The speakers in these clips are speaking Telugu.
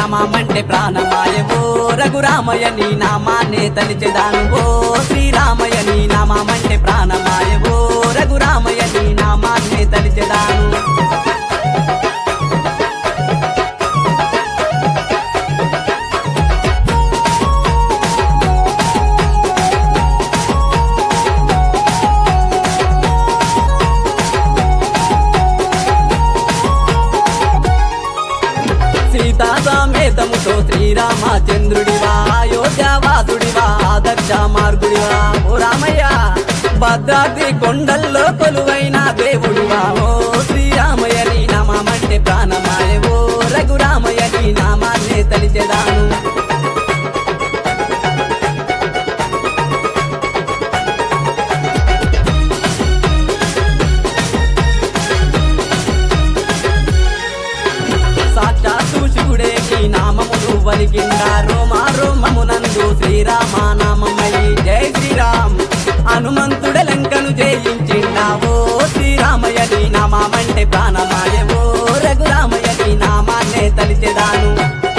నామంటే ప్రాణమాయ ఓ రఘురామయ్య నీ నామాన్నే తలిచెదాను ఓ శ్రీరామయ్య నీ నామంటే ప్రాణమాయ ఓ రఘురామయ్య నీ నామాన్నే తలిచెదాను సీతా సమేతముతో శ్రీరామచంద్రుడివా అయోధ్యావాసుడివా ఆదర్శ మార్గుడివా ఓ రామయ్య భద్రాద్రి కొండల్లో కొలువైన దేవుడివా ఓ శ్రీరామయ్య నీ నామంటే ప్రాణమాయ ఓ రఘురామయ్య నీ నామాన్నే తలిచెదాను సాక్షాత్తు శివుడే నీ నామమును వలికిండా రోమా రోమమునందు శ్రీరామ నామమయ్యి జై శ్రీరామ్ హనుమంతుడ లంకను జయించిండా ఓ శ్రీరామయ్య నీ నామంటే ప్రాణమాయ ఓ రఘురామయ్య నీ నామాన్నే తలిచెదాను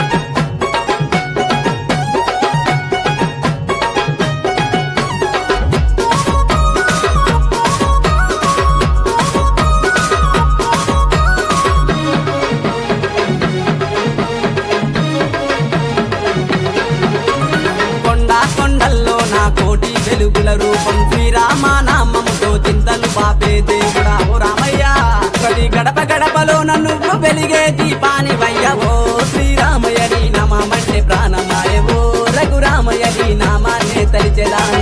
కొండ కొండల్లో నా కోటి వెలుగుల రూపం శ్రీరామ నామముతో చింతలు పాపే దేవుడా ఓ రామయ్య ప్రతి గడప గడపలో నన్ను వెలిగే దీపాని వయ్య ఓ శ్రీరామయ్య నీ నామంటే ప్రాణమాయ ఓ రఘురామయ్య నీ నామాన్నే తలిచెదాను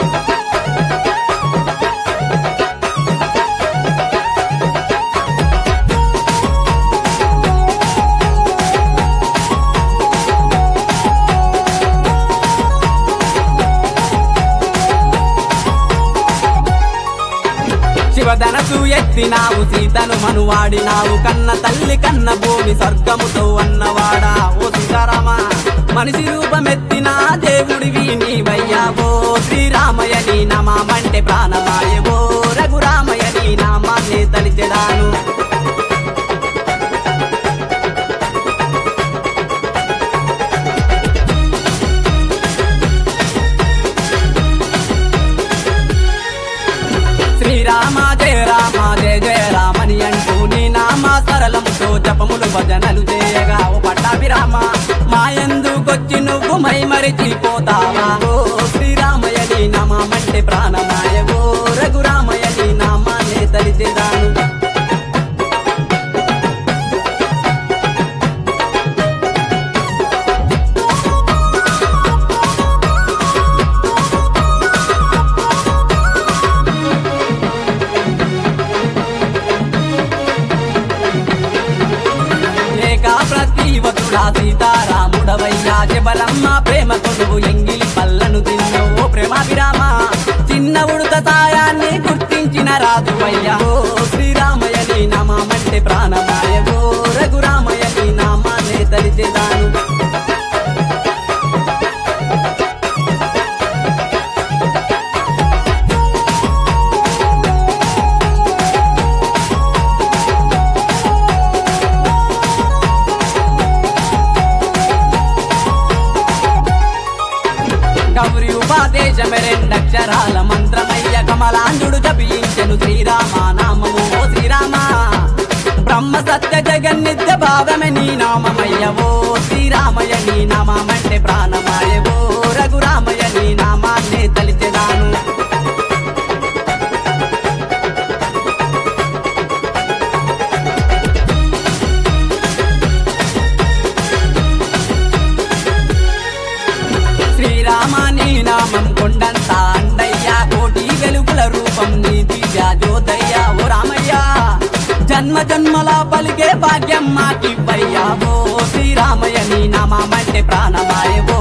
శివధనసు ఎత్తినావు సీతను మనువాడినావు కన్న తల్లి కన్న భూమి స్వర్గముతో అన్నవాడా ఓ సీతారామ మనిషి రూపమెత్తిన దేవుడివి నీవయ్యా ఓ శ్రీరామయ్య నీ నామంటే ప్రాణమాయ ఓ రఘురామయ్య నీ నామాన్ని తలిచెదాను శ్రీరామ జయ రామ జయ జయ రామని అంటూ నీ నామ సరళముతో జపములు భజనలు చేయగా ఓ పట్టాభిరామ మాయందుకొచ్చి నువ్వు మై మరిచిపోతావా ఓ శ్రీరామయ్య నీ నామంటే ప్రాణమాయ ఓ రఘురామయ్య నీ నామాన్నే తలిచెదాను ఏకా ప్రతివతుడా సీతారాముడవయ్యా జబలమ్మ ప్రేమకు నువ్వు ఎంగిలి పల్లను తిన్నవు ప్రేమాభిరామ చిన్న ఉడత సాయాన్ని గుర్తించిన రాజువయ్యా ఓ శ్రీరామయ్య నీ నామంటే ప్రాణమాయ ఓ రఘురామయ్య నీ నామాన్నే తలిచెదాను గౌరి ఉపాదేశమే రెండక్షరాల మంత్రమయ్య కమలాంజుడు జపించెను శ్రీరామ నామము ఓ శ్రీరామ బ్రహ్మ సత్య జగన్నిత్య భావమే నీ నామమయ్య ఓ శ్రీరామయ్య నీ నామంటే ప్రాణమాయ ఓ రఘురామయ్య నీ నామాన్నే తలిచెదాను శ్రీరామ నీ నామం కొండంత అండయ్య కోటి వెలుగుల రూపం నీతి జ్యోతయ్య ఓ రామయ్య జన్మ జన్మల పలికే భాగ్యం మాకివ్వయ్యా ఓ శ్రీరామయ్య నీ నామంటే ప్రాణమాయ ఓ